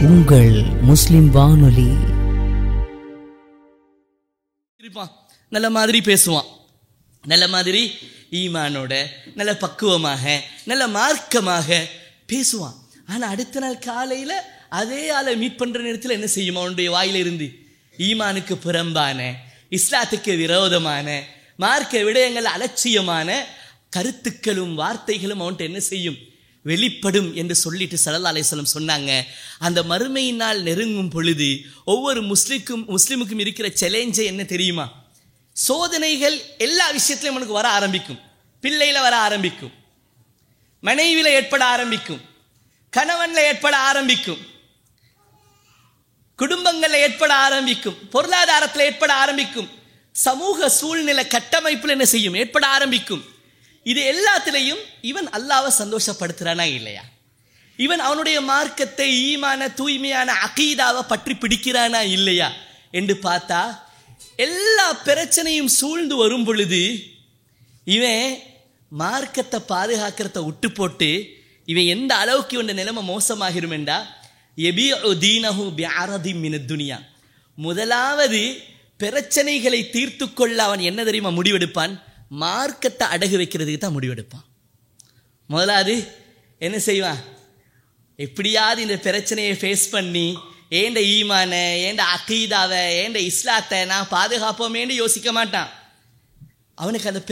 உங்கள் முஸ்லிம் வானொலி இருப்பான் நல்ல மாதிரி பேசுவான் நல்ல மாதிரி ஈமானோட நல்ல பக்குவமாக நல்ல மார்க்கமாக பேசுவான் ஆனா அடுத்த நாள் காலையில அதே ஆளை மீட் பண்ற நேரத்தில் என்ன செய்யும் அவனுடைய வாயில இருந்து ஈமானுக்கு புறம்பான இஸ்லாத்துக்கு விரோதமான மார்க்க விடயங்கள் அலட்சியமான கருத்துக்களும் வார்த்தைகளும் அவன்கிட்ட என்ன செய்யும் வெளிப்படும் என்று சொல்லிட்டு சல்லா அலிஸ்லம் சொன்னாங்க அந்த மறுமையினால் நெருங்கும் பொழுது ஒவ்வொரு முஸ்லிக்கும் முஸ்லிமுக்கும் இருக்கிற சேலஞ்சே என்ன தெரியுமா சோதனைகள் எல்லா விஷயத்திலும் உனக்கு வர ஆரம்பிக்கும் பிள்ளையில வர ஆரம்பிக்கும் மனைவியில ஏற்பட ஆரம்பிக்கும் கணவன்ல ஏற்பட ஆரம்பிக்கும் குடும்பங்கள்ல ஏற்பட ஆரம்பிக்கும் பொருளாதாரத்தில் ஏற்பட ஆரம்பிக்கும் சமூக சூழ்நிலை கட்டமைப்புல என்ன செய்யும் ஏற்பட ஆரம்பிக்கும் இது எல்லாத்திலையும் இவன் அல்லாவை சந்தோஷப்படுத்துறானா இல்லையா இவன் அவனுடைய மார்க்கத்தை ஈமான தூய்மையான அகீதாவை பற்றி பிடிக்கிறானா இல்லையா என்று பார்த்தா எல்லா பிரச்சனையும் சூழ்ந்து வரும் பொழுது இவன் மார்க்கத்தை பாதுகாக்கிறத விட்டு போட்டு இவன் எந்த அளவுக்கு இவன் நிலைமை மோசமாகிரும் என்றா எபி தீனஹு பியாரதி மின துனியா முதலாவது பிரச்சனைகளை தீர்த்து கொள்ள அவன் என்ன தெரியுமா முடிவெடுப்பான் மார்க்கத்தை அடகு வைக்கிறதுக்கு தான் முடிவெடுப்பான் முதலாவது என்ன செய்வான் எப்படியாவது இந்த பிரச்சனையை ஃபேஸ் பண்ணி ஏண்ட ஈமான ஏண்ட அகீதாவை ஏண்ட இஸ்லாத்தை நான் பாதுகாப்போமேன்னு யோசிக்க மாட்டான் அவனுக்கு அந்த